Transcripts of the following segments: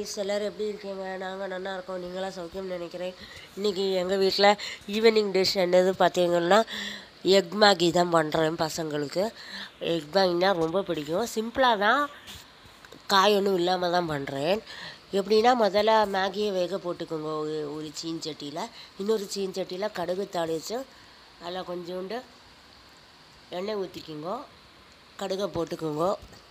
friends எல்லோரும் எப்படி இருக்கீங்க நாங்கள் நல்லா இருக்கோம் நீங்களாம் சௌக்கியம்னு நினைக்கிறேன் இன்றைக்கி எங்கள் வீட்டில் ஈவினிங் டிஷ் என்னது பார்த்தீங்கன்னா எக் மேகி தான் பண்ணுறேன் பசங்களுக்கு எக் மேகினா ரொம்ப பிடிக்கும் சிம்பிளாக தான் காய் ஒன்றும் இல்லாமல் தான் பண்ணுறேன் எப்படின்னா முதல்ல மேகியை வேக போட்டுக்கோங்க ஒரு ஒரு சீன்சட்டியில் இன்னொரு சீன்சட்டியில் கடுகு தாளித்து அதில் கொஞ்சோண்டு எண்ணெய் ஊற்றிக்கிங்கோ கடுகை போட்டுக்கோங்க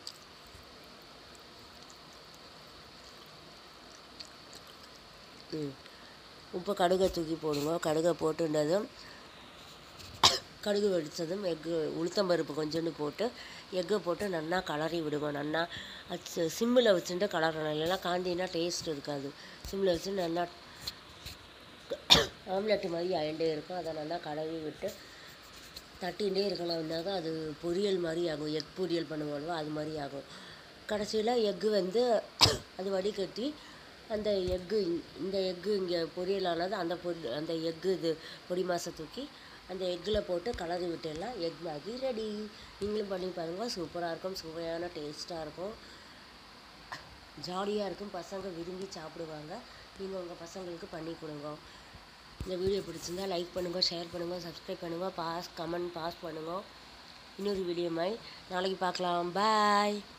ம் உப்பு கடுகை தூக்கி போடுங்க கடுகை போட்டுனதும் கடுகு வெடித்ததும் எக்கு உளுத்தம்பருப்பு கொஞ்சோண்டு போட்டு எக்கை போட்டு நல்லா கலரி விடுங்க நல்லா அது சிம்மில் வச்சுட்டு கலரணும் இல்லைன்னா காந்தினா டேஸ்ட் இருக்காது சிம்மில் வச்சு நல்லா ஆம்லெட்டு மாதிரி ஆயிண்டே இருக்கும் அதை நல்லா கலரி விட்டு தட்டிகிட்டே இருக்கணும்னா தான் அது பொரியல் மாதிரி ஆகும் எக் பொரியல் பண்ணுவோம்ல அது மாதிரி ஆகும் கடைசியில் எக்கு வந்து அது வடிகட்டி அந்த எக்கு இந்த எக்கு இங்கே பொரியலானது அந்த பொரி அந்த எக்கு இது பொடி மாசை தூக்கி அந்த எக்கில் போட்டு கலரி விட்டுடலாம் எக் மேகி ரெடி நீங்களும் பண்ணி பாருங்கள் சூப்பராக இருக்கும் சுவையான டேஸ்ட்டாக இருக்கும் ஜாலியாக இருக்கும் பசங்க விரும்பி சாப்பிடுவாங்க நீங்கள் உங்கள் பசங்களுக்கு பண்ணி கொடுங்க இந்த வீடியோ பிடிச்சிருந்தா லைக் பண்ணுங்கள் ஷேர் பண்ணுங்கள் சப்ஸ்கிரைப் பண்ணுங்கள் பாஸ் கமெண்ட் பாஸ் பண்ணுங்கள் இன்னொரு வீடியோ மாதிரி நாளைக்கு பார்க்கலாம் பாய்